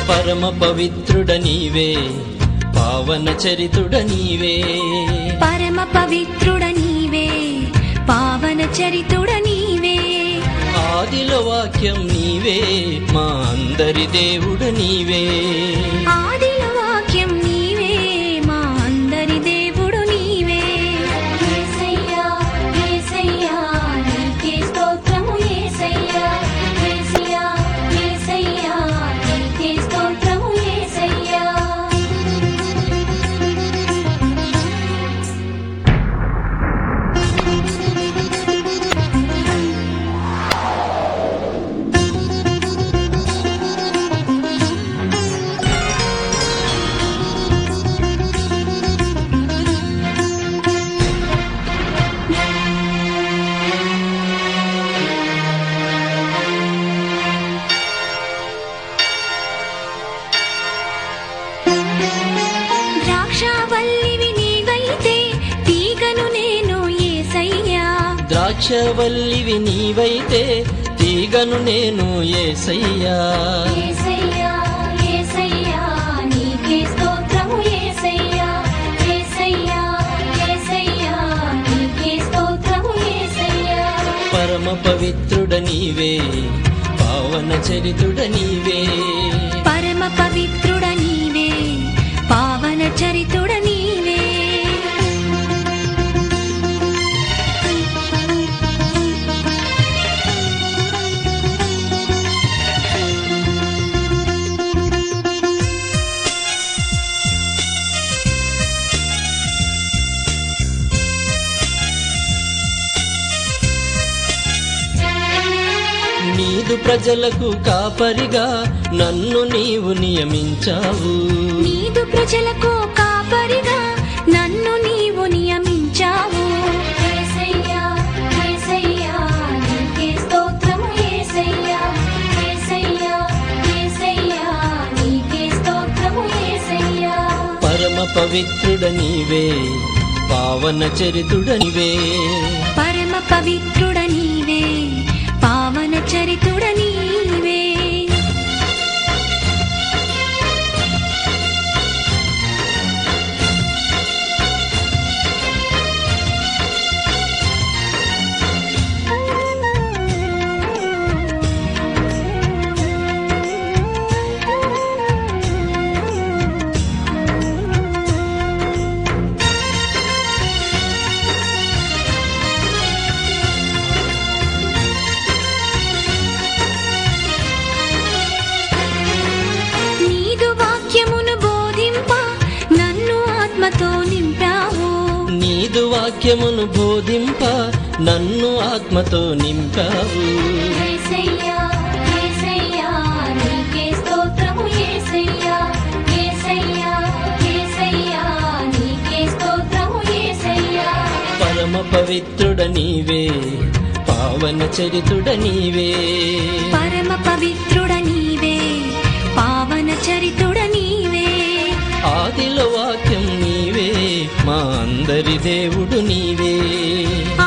పరమ పవిత్రుడ నీవే పావన చరితుడ నీవే పరమ పవిత్రుడ నీవే పావన చరితుడ నీవే ఆదిలో వాక్యం నీవే మా అందరి దేవుడు నీవే ఆదిలో వాక్యం నీవే మా అందరి దేవుడు నీవే యేసయ్యా యేసయ్యా నీకే స్తోత్రము యేసయ్యా యేసయ్యా యేసయ్యా నీకే స్తోత్రము యేసయ్యా ద్రాక్షావల్లివి నీవైతే తీగను నేను యేసయ్యా ద్రాక్షవల్లివి నీవైతే తీగను నేను ఏసయ్యా యేసయ్యా యేసయ్యా నీకే స్తోత్రము యేసయ్యా యేసయ్యా యేసయ్యా నీకే స్తోత్రము యేసయ్యా పరమ పవిత్రుడ నీవే పావన చరితుడ నీవే పరమ పవిత్రుడ నీవే పావన చరితుడ నీవే నీదు ప్రజలకు కాపరిగా నన్ను నీవు నియమించావు నీదు ప్రజలకు కాపరిగా నన్ను నీవు నియమించావు యేసయ్యా యేసయ్యా నీకే స్తోత్రము యేసయ్యా యేసయ్యా యేసయ్యా నీకే స్తోత్రము యేసయ్యా పరమ పవిత్రుడ నీవే పావన చరితుడ నీవే పరమ పవిత్రుడ నీవే పావన చరితుడ నీవే నీదు వాక్యమును బోధింప నన్ను ఆత్మతో నింపావు నీదు వాక్యమును బోధింప నన్ను ఆత్మతో నింపావు యేసయ్యా యేసయ్యా నీకే స్తోత్రము యేసయ్యా యేసయ్యా యేసయ్యా నీకే స్తోత్రము యేసయ్యా పరమ పవిత్రుడ నీవే పావన చరితుడ నీవే పరమ పవిత్రుడ నీవే పావన చరితుడ నీవే ఆదిలో వాక్యం నీవే మా అందరి దేవుడు నీవే